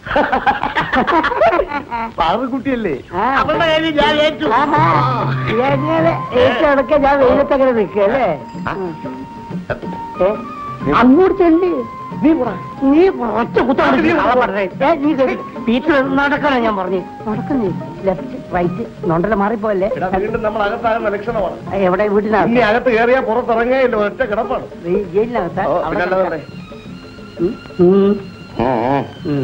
പാറുകുട്ടിയല്ലേ ആ. അവളുടെ കാര്യം ഞാൻ ഏറ്റു ആഹാ. ഇങ്ങനെ ഏറ്റെടുക്ക ഞാൻ വെയിലത്തങ്ങനെ നിൽക്കല്ലേ ആ. അങ്ങോട്ട് ചെല്ലി നീ പോടാ നീ ഒറ്റ കുത്താണ് നീ പോ. നീ കേറി. വീട്ടിൽ നടക്കണ ഞാൻ പറഞ്ഞു നടക്കുന്നേ ലെഫ്റ്റ് റൈറ്റ് നൊണ്ടല മാറിപ്പോല്ലേ എടാ വീണ്ടും നമ്മൾ അകത്താകുന്ന ലക്ഷണമാണ് എവിടെ ഇനി വീട്ടിനകത്ത് അകത്ത് കയറിയാ പുറത്തിറങ്ങേയില്ല ഒറ്റ കിടപ്പാണ് ഈ ജയിലിനകത്താ ഓ, അവിടെ പിന്നെ അല്ലാതെ കിടക്കാം. പറയ്. ഉം. ഉം. ഉം.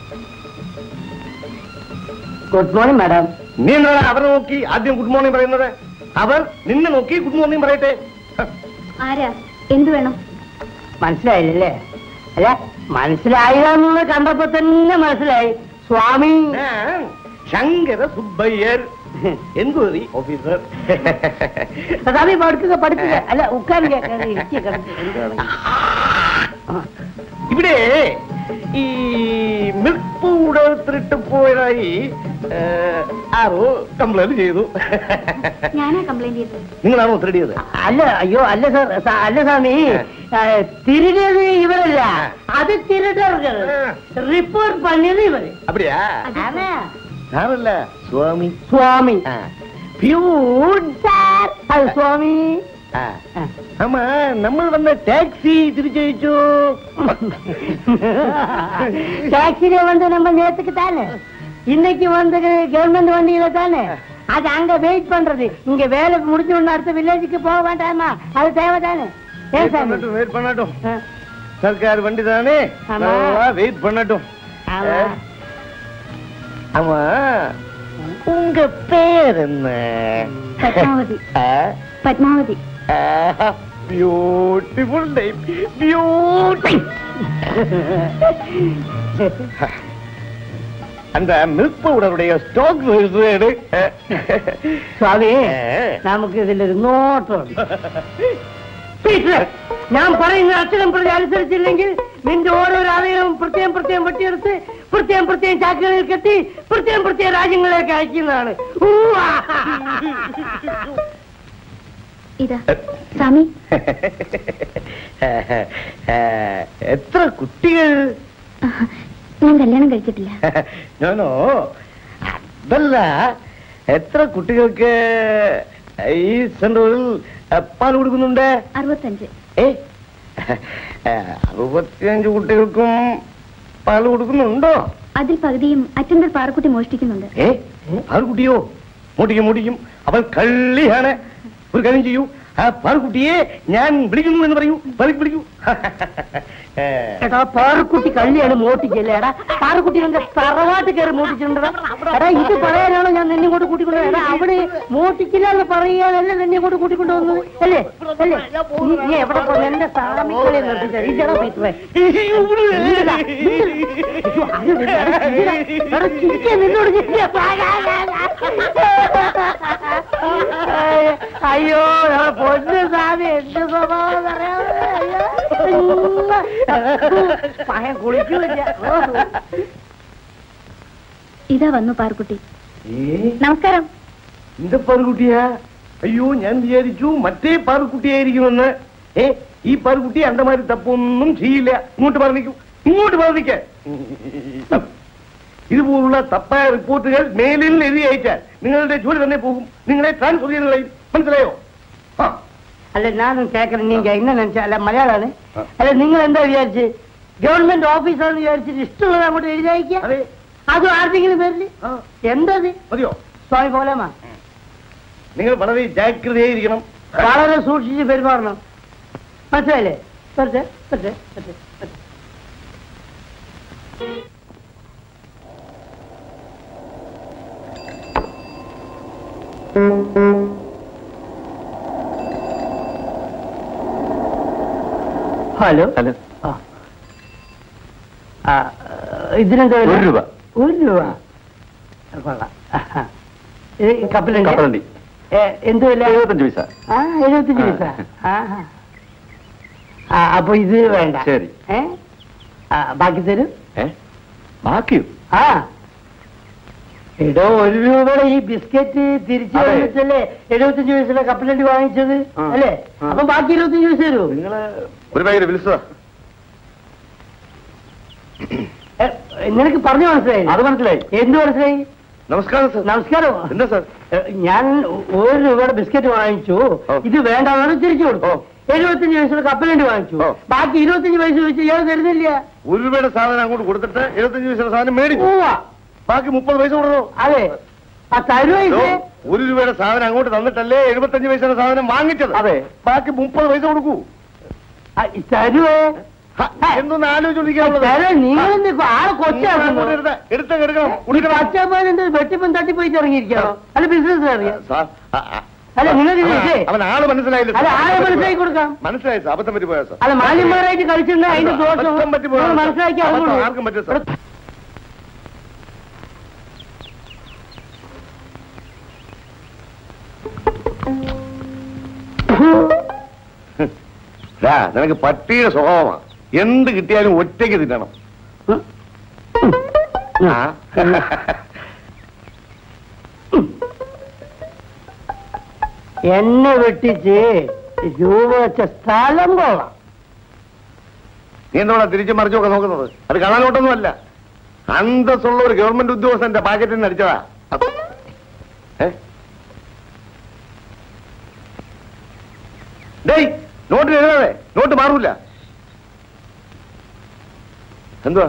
ഗുഡ് മോർണിംഗ് മാഡം നീ എന്താ അവരെ നോക്കി ആദ്യം ഗുഡ് മോർണിംഗ് പറയുന്നത് അവർ നിന്നെ നോക്കി ഗുഡ് മോർണിംഗ് പറയട്ടെ ആരാ എന്തു വേണം മനസ്സിലായില്ലേ അല്ല മനസ്സിലായില്ലെന്ന് കണ്ടപ്പോ തന്നെ മനസ്സിലായി സ്വാമി ഞാൻ ശങ്കര സുബ്ബയ്യർ എൻക്വയറി ഓഫീസർ സ്വാമി പഠിക്കുക പഠിക്കുക അല്ല ഉക്കാരിക ഇരിക്കുക കിടക്ക്. എന്ത് വേണം? ഇവിടെ ഈ മിൽക്ക് പൗഡർ തിരിട്ട് പോയതായി ഏഹ്, ആരോ കംപ്ലൈന്റ് ചെയ്തു ഞാനാ കംപ്ലൈന്റ് ചെയ്തത് നിങ്ങളാണോ തിരടിയത് അല്ല അയ്യോ അല്ല സാർ സ- അല്ല സ്വാമി തിരിഞ്ഞത് ഇവരല്ല അത് തിരുടர்கள் റിപ്പോർട്ട് പണിയത് ഇവര് அப்படியா ആരാ? ഞാനല്ല സ്വാമി സ്വാമി ആ. പ്യൂൺ സാർ അത് സ്വാമി ആ. ആ. ஆமா நம்ம வந்த டாக்ஸி திருச்சழிச்சோ டாக்ஸில வந்து நம்ம நேத்துக்கு தானே இன்னைக்கு வந்து கவர்மெண்ட் வண்டியில தானே அது அங்க வெயிட் பண்றது இங்க வேலை முடிஞ்ச உடனே அடுத்த வில்லேஜுக்கு போக வேண்டாமா அது தேவைதானே ஏன் சாமி பண்ணட்டும் வெயிட் பண்ணட்டும் ஆ, சர்க்கார் வண்டி தானே ஆமா. வெயிட் பண்ணட்டும் ஆமா. ஆமா உங்க பேர் என்ன Padmavathi Padmavathi beautiful name beauty அந்த மில்க் பவுடருடைய ஸ்டாக் സ്വാമി നമുക്ക് ഇതിലൊരു നോട്ടുണ്ട് പീറ്റർ ഞാൻ പറയുന്ന അക്ഷരം പ്രതി അനുസരിച്ചില്ലെങ്കിൽ നിന്റെ ഓരോരോ അവയവവും പ്രത്യേകം പ്രത്യേകം വെട്ടിയെടുത്ത് പ്രത്യേകം പ്രത്യേകം ചാക്കുകളിൽ കെട്ടി പ്രത്യേകം പ്രത്യേകം രാജ്യങ്ങളിലേക്ക് അയക്കുന്നതാണ് ഊവാ. ഇതാ സ്വാമി എത്ര കുട്ടികൾ ഞാൻ കല്യാണം കഴിച്ചിട്ടില്ല ഞാനോ അതല്ല എത്ര കുട്ടികൾക്ക് ഈ സെന്ററിൽ പാൽ കൊടുക്കുന്നുണ്ട് അറുപത്തഞ്ച് ഏ അറുപത്തിയഞ്ച് കുട്ടികൾക്കും പാൽ കൊടുക്കുന്നുണ്ടോ അതിൽ പകുതിയും അറ്റൻഡർ പാറക്കുട്ടി മോഷ്ടിക്കുന്നുണ്ട് ഏ പാൽക്കുട്ടിയോ മൂട്ടിക്കും മൂട്ടിക്കും അവൻ കള്ളിയാണ് ഒരു കാര്യം ചെയ്യൂ ആ പാൽക്കുട്ടിയെ ഞാൻ വിളിക്കുന്നു എന്ന് പറയൂ പറ- വിളിക്കൂ ഏ, എടാ പാറക്കുട്ടി കള്ളിയാണ് മോട്ടിക്കല്ലേ എടാ പാറക്കുട്ടി എന്റെ തറവാട്ട് കയറി മോട്ടിച്ചിട്ടുണ്ടടാ എടാ ഇത് പറയാനാണോ ഞാൻ നിന്നെ കൊണ്ട് കൂട്ടിക്കൊണ്ടു എടാ അവിടെ മോട്ടിക്കില്ല എന്ന് പറയാനല്ലേ നിന്നെ കൊണ്ട് കൂട്ടിക്കൊണ്ടു വന്നത് അല്ലേ അല്ലേ നീ നീ എവിടെ പോകുന്നു എന്റെ സാമിക്കളെ നിർത്തിച്ചാ ഇതടാ പീറ്ററെ ഇല്ലടാ, ഇല്ലടാ. അയ്യോ, അത് എടാ, ചിരിയെടാ. എടാ, ചിരിക്കാ, നിന്നോട് ചിരിക്കാ. അയ്യോ എടാ, പൊന്നു സാമി എന്ത് സ്വഭാവം അറിയാമോ അയ്യോ പഴം കുളിക്കൂല ഓ. ഇതാ വന്നു പാറക്കുട്ടി ഏ, നമസ്കാരം இந்த പാറുകുട്ടിയാ അയ്യോ ഞാൻ വിചാരിച്ചു മറ്റേ പാറുക്കുട്ടിയായിരിക്കുമെന്ന് ഏ ഈ പാറുക്കുട്ടി അണ്ട മാതിരി തപ്പൊന്നും ചെയ്യില്ല ഇങ്ങോട്ട് പറഞ്ഞിക്കൂ ഇങ്ങോട്ട് പറഞ്ഞിക്ക ഇതുപോലുള്ള തപ്പായ റിപ്പോർട്ടുകൾ മേലിൽ എഴുതി അയച്ചാൽ നിങ്ങളുടെ ജോലി തന്നെ പോകും നിങ്ങളെ ട്രാൻസ്ഫർ ചെയ്ത് കളയും മനസ്സിലായോ ആ അല്ല ഞാനും കേക്കണം നീങ്ക എങ്ങനെ വെച്ചാ അല്ല മലയാളാണ് ആ. അല്ല നിങ്ങൾ എന്താ വിചാരിച്ച് ഗവൺമെന്റ് ഓഫീസാണെന്ന് വിചാരിച്ചിട്ട് ഇഷ്ടമുള്ളത് അങ്ങോട്ട് എഴുതി അയക്കുക അതെ അതും ആർക്കെങ്കിലും പേരില് ആ എന്തത് മതിയോ സ്വാമി പോലെമാ നിങ്ങൾ വളരെ ജാഗ്രതയായിരിക്കണം വളരെ സൂക്ഷിച്ച് പെരുമാറണം മനസ്സിലായില്ലേ പറ്റേ പറ്റേ പറ്റേ പറ്റേ ഹലോ ഹലോ ആ. ആ, ഇതിനെന്താ വില? ഒരു രൂപ. ഒരു രൂപ കൊള്ളാം ഇത് കപ്പലുണ്ട് കപ്പലണ്ടി ഏ, എന്ത് വില എഴുപത്തഞ്ച് പൈസ ആ എഴുപത്തഞ്ച് പൈസ ആ. ആ ആ അപ്പൊ ഇത് വേണ്ട ശരി. ഏ ആ, ബാക്കി തരൂ ഏ ബാക്കിയോ ആ എടോ ഒരു രൂപയുടെ ഈ ബിസ്ക്കറ്റ് തിരിച്ചു അതെ. വന്നിട്ടല്ലേ എഴുപത്തഞ്ച് പൈസയുടെ കപ്പലണ്ടി വാങ്ങിച്ചത് ആ. അല്ലേ ആ. അപ്പൊ ബാക്കി ഇരുപത്തഞ്ച് പൈസ തരൂ നിങ്ങള് ഒരു ഭയങ്കര വിളിച്ചതാ ഏ, നിനക്ക് പറഞ്ഞു മനസ്സിലായി അത് മനസ്സിലായി എന്ത് മനസ്സിലായി നമസ്കാരം സർ നമസ്കാരം എന്താ സർ ഏ, ഞാൻ ഒരു രൂപയുടെ ബിസ്ക്കറ്റ് വാങ്ങിച്ചു ഓ. ഇത് വേണ്ടാന്ന് തിരിച്ചു കൊടുത്തു ഓ. എഴുപത്തഞ്ച് പൈസയുടെ കപ്പലണ്ടി വാങ്ങിച്ചു ഓ. ബാക്കി ഇരുപത്തഞ്ച് പൈസ വെച്ച് ഇയാൾ തരുന്നില്ല ഒരു രൂപയുടെ സാധനം അങ്ങോട്ട് കൊടുത്തിട്ട് എഴുപത്തഞ്ച് പൈസയുടെ സാധനം മേടിച്ചു പോവാ ബാക്കി മുപ്പത് പൈസ കൊടുക്കണോ അതെ ആ തരുവൈസേ ഒരു രൂപയുടെ സാധനം അങ്ങോട്ട് തന്നിട്ടല്ലേ എഴുപത്തഞ്ച് പൈസയുടെ സാധനം വാങ്ങിച്ചത് അതെ. ബാക്കി മുപ്പത് പൈസ കൊടുക്കൂ തരുവേ ഹ, എന്തൊന്ന് ആലോചിക്കാനുള്ളത് തരാം നിങ്ങൾ ആളെ കൊച്ചാണ് എടുത്ത എടുക്കണം ഈ കുടിക്കണം പച്ചപ്പാലെന്ത് വെട്ടിപ്പം തട്ടിപ്പോയിട്ട് ഇറങ്ങിയിരിക്കണോ അല്ല ബിസിനസ് അറിയാം സാർ, ആ, ആ. അല്ല നിങ്ങൾക്ക് അവൻ- ഇതേ അവൻ ആള് മനസ്സിലായില്ല അല്ല സാർ. ആളെ മനസ്സിലാക്കി കൊടുക്കാം മനസ്സിലായി സാർ അബദ്ധം പറ്റി പോയാ സാർ അല്ല മാന്യന്മാരായിട്ട് കളിച്ചിട്ടുണ്ടെങ്കിൽ അതിന്റെ ദോഷം അബദ്ധം പറ്റി പോയാ നിങ്ങൾ സാർ. മനസ്സിലാക്കി അബദ്ധം അറിവുള്ളൂ. ആർക്കും പറ്റും സാർ ഡാ, നിനക്ക് പട്ടിയുടെ സ്വഭാവമാ എന്ത് കിട്ടിയാലും ഒറ്റയ്ക്ക് തിന്നണം ആ. എന്നെ വെട്ടിച്ച് രൂപ വെച്ച സ്ഥലം കൊള്ളാം നീ എന്തുകൊണ്ടാ തിരിച്ചു മറിച്ചൊക്കെ നോക്കുന്നത് അത് കാണാനോട്ടൊന്നും അല്ല അന്തസ്സുള്ള ഒരു ഗവൺമെന്റ് ഉദ്യോഗസ്ഥന്റെ പാക്കറ്റിൽ നിന്ന് അടിച്ചതാ ഏ? ഡേയ് നോട്ടിൽ എഴുതാതെ നോട്ട് മാറൂല എന്തുവാ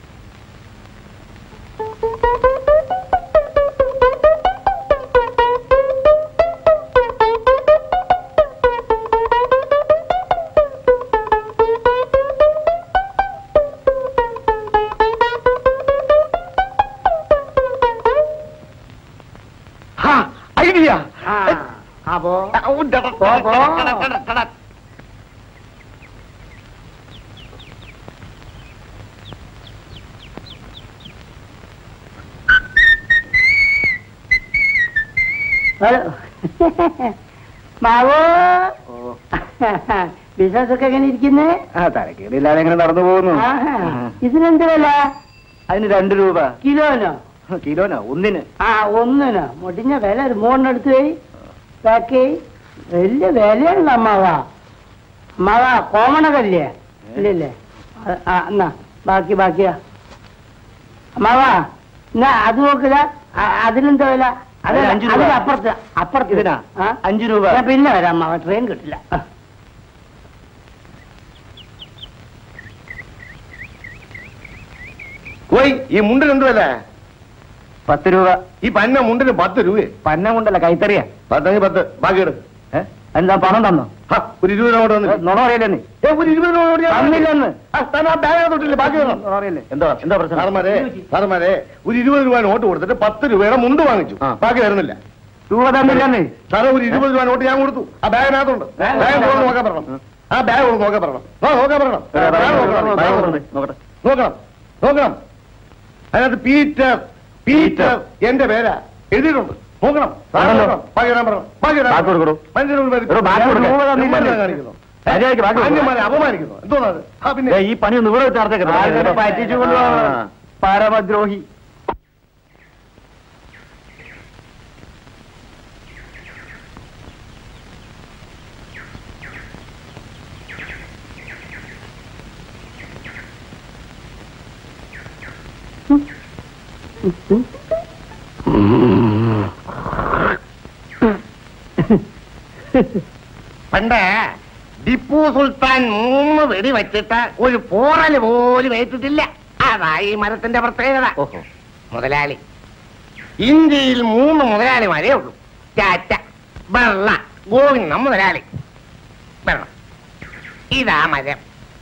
ഹാ, ഐഡിയ അപ്പോ പോ, പോ. ഹലോ മാവോ ബിസിനസ് ഒക്കെ എങ്ങനെ ഇരിക്കുന്നേ ആ തരക്കേടില്ലാതെ എങ്ങനെ നടന്നു പോകുന്നു ആഹാ. ഇതിനെന്ത് വില അതിന് രണ്ട് രൂപ കിലോനോ കിലോനോ ഒന്നിന് ആ ഒന്നിനോ മുടിഞ്ഞ വില ഒരു മൂന്നെടുത്ത് പോയി ബാക്കി വലിയ വിലയുള്ള അമ്മാവാ അമ്മാവാ കോമണകല്ലേ ഇല്ലല്ലേ ആ, ആ എന്നാ ബാക്കി ബാക്കിയാ അമ്മാവാ എന്നാ അത് നോക്കുക അതിനെന്താ വില അത് അതിന് അഞ്ച് രൂപ. അതിന് അപ്പുറത്ത് അപ്പുറത്ത് ഇതിനാ? ആ? അഞ്ച് രൂപ. ഞാൻ പിന്നെ വരാം അമ്മാവ ട്രെയിൻ കിട്ടില്ല ആ. പോയി ഈ മുണ്ടിന് എന്ത് വില പത്ത് രൂപ ഈ പന്ന മുണ്ടിന് പത്ത് രൂപയെ പന്ന കൊണ്ടല്ല കൈത്തറിയാ പത്തെങ്കിൽ പത്ത് ബാക്കി എടു ഏ എന്താ പണം തന്നോ ഹ, ഒരു ഇരുപത് രൂപ വന്നു നുണ പറയല്ലേ നീ ഒരു ഇരുപത് രൂപ കൂടി ഞാൻ തന്നില്ലെന്ന്. ആ, താൻ ആ ബാഗ് തൊട്ടില്ലേ ബാക്കി തരണം നുണ പറയല്ലേ എന്താ എന്താ പ്രശ്നം സാറന്മാരെ സാറന്മാരെ ഒരു ഇരുപത് രൂപ നോട്ട് കൊടുത്തിട്ട് പത്ത് രൂപയുടെ മുണ്ട് വാങ്ങിച്ചു ആ. ബാക്കി തരുന്നില്ല രൂപ തന്നില്ലെന്ന് സാറേ ഒരു ഇരുപത് രൂപ നോട്ട് ഞാൻ കൊടുത്തു ആ ബാഗിനകത്തുണ്ട് ബാഗ് തുറന്ന് നോക്കാൻ പറയണം ആ ബാഗ് ഒന്ന് നോക്കാൻ പറയണം ആ നോക്കാൻ പറയണം ബാഗ് നോക്കണം, ബാഗ് നോക്കണം. നോക്കട്ടെ നോക്കണം നോക്കണം അതിനകത്ത് പീറ്റർ പീറ്റർ എന്റെ പേരാ എഴുതിയിട്ടുണ്ട് നോക്കണം ആണല്ലോ. ബാക്കി തരാൻ പറയണം ബാക്കി തരാൻ ബാക്കി കൊടുക്കൂ. മനുഷ്യനോട് പേര് എടോ, ബാക്കി കൊടുക്ക്. രൂപ തന്നില്ലെന്ന് നിമ്മല്ലേ? കാണിക്കുന്നു മര്യാദയ്ക്ക് ബാക്കി കൊടുക്ക്. അന്യന്മാരെ അപമാനിക്കുന്നു എന്തോന്നത് ആ പിന്നെ ഏ, ഈ പണി ഒന്ന് ഇവിടെ വെച്ച് നടത്തേക്കരുത്. ആൾക്കാരെ പറ്റിച്ചു കൊണ്ടുപോകാം പരമദ്രോഹി പണ്ട് ടിപ്പു സുൽത്താൻ മൂന്ന് വെടി വെച്ചിട്ട് ഒരു പോറല് പോലും ഏറ്റിട്ടില്ല അതായി ഈ മരത്തിന്റെ പ്രത്യേകത ഓഹോ മുതലാളി ഇന്ത്യയിൽ മൂന്ന് മുതലാളിമാരേ ഉള്ളൂ ടാറ്റ ബർള ഗോവിന്ദ മുതലാളി ബർള ഇതാ മരം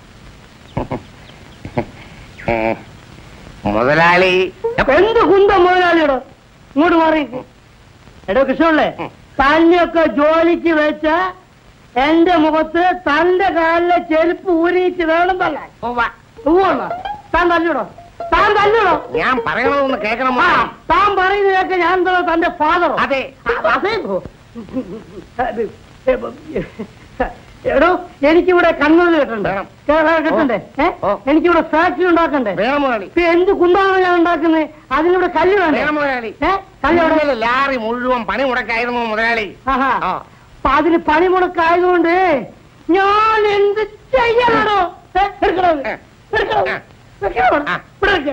മുതലാളി എന്ത് കുന്തം മുതലാളിയോടോ ഇങ്ങോട്ട് മാറി എടോ കൃഷ്ണല്ലേ തന്നെയൊക്കെ ജോലിക്ക് വെച്ച എന്റെ മുഖത്ത് തന്റെ കാലിലെ ചെരുപ്പ് ഊരിയിട്ട് വേണം തള്ളാൻ ഉവ്വ. ഉവ്വണ്ണ. താൻ തല്ലൂടോ താൻ തല്ലൂടോ ഞാൻ പറയണമെന്ന് കേൾക്കണം ആ താൻ പറയുന്നതൊക്കെ ഞാൻ എന്താ തന്റെ ഫാദറോ അതെ അതേ എടോ എനിക്കിവിടെ കണ്ണൂർ കെട്ടണ്ടേ വേണം. കെട്ടണ്ടേ ഏ ഓ. എനിക്കിവിടെ ഫാക്ടറി ഉണ്ടാക്കണ്ടേ വേണം മുതലാളി ഇപ്പൊ എന്ത് കുന്താണ് ഞാൻ ഉണ്ടാക്കുന്നത് അതിനിവിടെ കല്ല് വേണ്ടേ വേണം മുതലാളി ഏ കല്ല് എവിടെ? ഇന്നലെ ലാറി മുഴുവൻ പണി മുടക്കായിരുന്നു മുതലാളി ആഹാ ആ അപ്പൊ അതിന് പണിമുടക്കായതുകൊണ്ട് ഞാൻ എന്ത് ചെയ്യാനാണോ ഏ, എടുക്കണോ ഇത്? എടുക്കണോ? ആ. വെക്കണോ? ആ. ഇവിടെ നിൽക്ക്.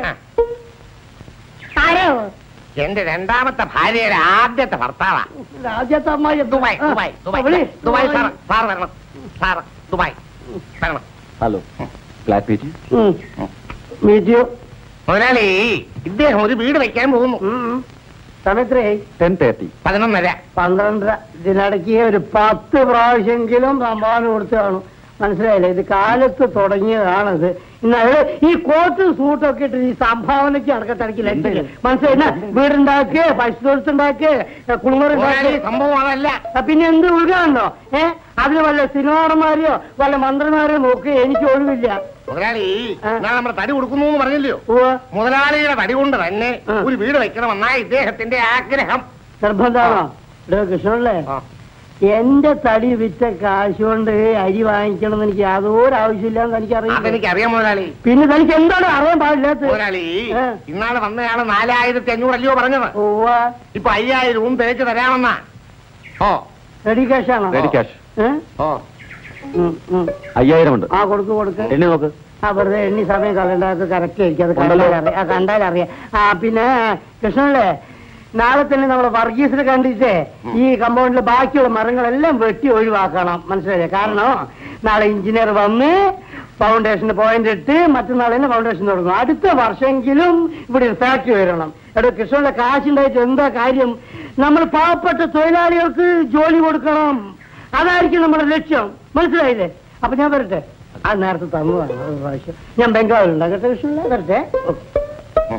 ആരോ എന്റെ രണ്ടാമത്തെ ഭാര്യയുടെ ആദ്യത്തെ ഭർത്താവാ രാജ്യത്തെ അമ്മായി Dubai Dubai Dubai Dubai sir sir വരണം സാർ ദുബായ് വരണം ഹലോ ഫ്ലാറ്റ് പേജ് മീറ്റ് മുതലാളി ഇദ്ദേഹം ഒരു വീട് വെക്കാൻ പോകുന്നു സമയത്രയായി ടെൻ തേർട്ടി പതിനൊന്നര പന്ത്രണ്ടര ഇതിനിടയ്ക്ക് ഒരു പത്ത് പ്രാവശ്യമെങ്കിലും സംഭാവന കൊടുത്തു കാണും മനസ്സിലായില്ലേ ഇത് കാലത്ത് തുടങ്ങിയതാണിത് ഇന്ന് ഈ കോട്ടും സൂട്ടും ഒക്കെ ഇട്ട് ഈ സംഭാവനയ്ക്ക് അടക്കത്തിടയ്ക്ക് ലക്ഷ്യം മനസ്സിലായി വീടുണ്ടാക്കുക പശുത്തൊഴുത്തുണ്ടാക്കുക മുതലാളി കുളിമുറുണ്ടാക്കുക സംഭവം അതല്ല പിന്നെ എന്ത് ഒഴുകാണോ ഏ അതിന് വല്ല സിനിമാടന്മാരെയോ വല്ല മന്ത്രിമാരെയോ നോക്കി എനിക്ക് ഒഴിവില്ല മുതലാളി ആ. ഞാൻ നമ്മുടെ തടി കൊടുക്കുന്നു എന്ന് പറഞ്ഞില്ലയോ ഉവ്വ് മുതലാളിയുടെ തടി കൊണ്ട് തന്നെ ആ. ഒരു വീട് വെക്കണമെന്നാ ഇദ്ദേഹത്തിന്റെ ആഗ്രഹം നിർബന്ധമാണോ ഇടോ കൃഷ്ണല്ലേ ആ. എന്റെ തടി വിറ്റ കാശ് കൊണ്ട് അരി വാങ്ങിക്കണം എന്ന് എനിക്ക് യാതൊരു ആവശ്യമില്ലെന്ന് എനിക്കറിയില്ല അതെനിക്ക് അറിയാം മുതലാളി പിന്നെ തനിക്ക് എന്താണ് അറിയാൻ പാടില്ലാത്ത മുതലാളി ആ. ഇന്നാള് വന്നയാള് നാലായിരത്തി അഞ്ഞൂറ് അല്ലയോ പറഞ്ഞത് ഓവ ഇപ്പൊ അയ്യായിരവും തേച്ച് തരാമെന്നാ ഓ റെഡി ക്യാഷ് ആണോ റെഡി ക്യാഷ് ഏ? ഓ ഉം, ഉം. അയ്യായിരം ഉണ്ട് ആ കൊടുക്ക് കൊടുക്ക് എണ്ണി നോക്ക് ആ വെറുതെ എണ്ണി സമയം കളയണ്ടത് കറക്റ്റ് ആയിരിക്കും അത് ഉണ്ടല്ലോ. കണ്ടാൽ അറിയാം ആ കണ്ടാൽ അറിയാം ആ പിന്നെ കൃഷ്ണല്ലേ നാളെ തന്നെ നമ്മളെ വർഗീസിനെ കണ്ടിട്ട് ഈ കമ്പൗണ്ടിലെ ബാക്കിയുള്ള മരങ്ങളെല്ലാം വെട്ടി ഒഴിവാക്കണം മനസ്സിലായില്ലേ കാരണം നാളെ എഞ്ചിനീയർ വന്ന് ഫൗണ്ടേഷന് പോയിന്റ് ഇട്ട് മറ്റന്നാൾ തന്നെ ഫൗണ്ടേഷൻ തുടങ്ങും അടുത്ത വർഷമെങ്കിലും ഇവിടെ ഒരു ഫാക്ടറി വരണം എടോ കൃഷ്ണന്റെ കാശുണ്ടായിട്ട് എന്താ കാര്യം നമ്മൾ പാവപ്പെട്ട തൊഴിലാളികൾക്ക് ജോലി കൊടുക്കണം അതായിരിക്കും നമ്മുടെ ലക്ഷ്യം മനസ്സിലായില്ലേ അപ്പൊ ഞാൻ വരട്ടെ ആ നേരത്തെ തന്നതാണ് ഒരു പ്രാവശ്യം ഞാൻ ബംഗാളിലുണ്ട് കേട്ടോ കൃഷ്ണ വരട്ടെ ഉം.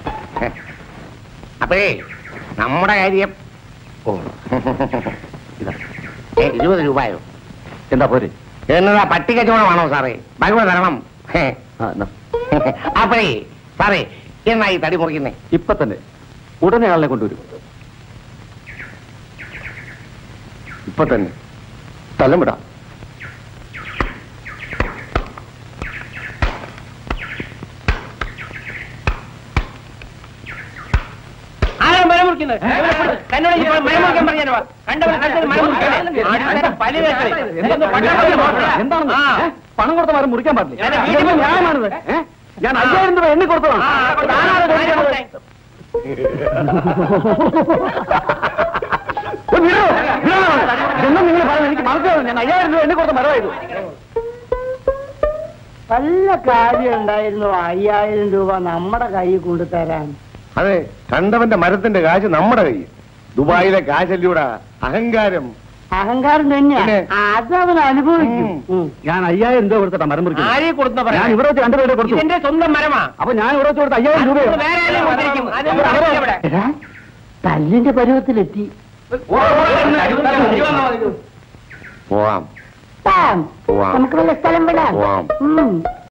അപ്പഴേ നമ്മുടെ കാര്യം ഓ ഇതാ. ഏ, ഇരുപത് രൂപയോ എന്താ പോരെ എന്നതാ പട്ടി കച്ചവടമാണോ സാറേ ഭഗവത് തരണം ഹേ. ആ എന്നാ അപ്പഴേ സാറേ എന്നാ ഈ തടി മുറിക്കുന്നേ ഇപ്പൊ തന്നെ ഉടനെ ആളിനെ കൊണ്ടുവരും ഇപ്പൊ തന്നെ സ്ഥലം വിടാം ആരാ മരം മുറിക്കുന്നത് തന്നോട് ഈ മരം മുറിക്കാൻ പറഞ്ഞോ കണ്ടവൻ കണ്ടത് മരം മുറിക്കാൻ പലി എന്താണ് പണം കൊടുത്ത മരം മുറിക്കാൻ പാടില്ല ഞാൻ വീട്ടിൽ പോയി ന്യായമാണത് ഏ? ഞാൻ അയ്യായിരം രൂപ എണ്ണി കൊടുത്തതാണ് ഒന്ന് വിടോ, വിടോ. ഇതൊന്നും നിങ്ങൾ പറയുന്നത് എനിക്ക് മനസ്സിലാവും ഞാൻ അയ്യായിരം രൂപ എണ്ണി കൊടുത്ത മരമായത് നല്ല കാര്യം ഉണ്ടായിരുന്നു അയ്യായിരം രൂപ നമ്മുടെ കയ്യിൽ കൊണ്ടുതരാൻ അതെ കണ്ടവന്റെ മരത്തിന്റെ കാശ് നമ്മുടെ കയ്യിൽ ദുബായിലെ കാശല്ലൂടാ അഹങ്കാരം അഹങ്കാരം തന്നെയാ പിന്നെ? അതവൻ അനുഭവിക്കും ഉം. ഉം. ഞാൻ അയ്യായിരം രൂപ കൊടുത്തിട്ടാ മരം മുറിക്കുന്നത് ആരെ കൊടുത്ത ഞാൻ ഇവിടെ വെച്ച് രണ്ടു പേരുടെ കൊടുത്തു ഇതെന്റെ സ്വന്തം മരമാ അപ്പൊ ഞാൻ ഇവിടെ വെച്ച് കൊടുത്ത അയ്യായിരം രൂപയോ വേറെ ആരെയും കൊടുത്തിരിക്കും. അത് ഇവിടെ അവരോ? ഇവിടെ. എടാ, തല്ലിന്റെ പരുവത്തിലെത്തി പോവാം താം, പോവാം. നമുക്ക് വല്ല സ്ഥലം വിടാം പോവാം. ഉം.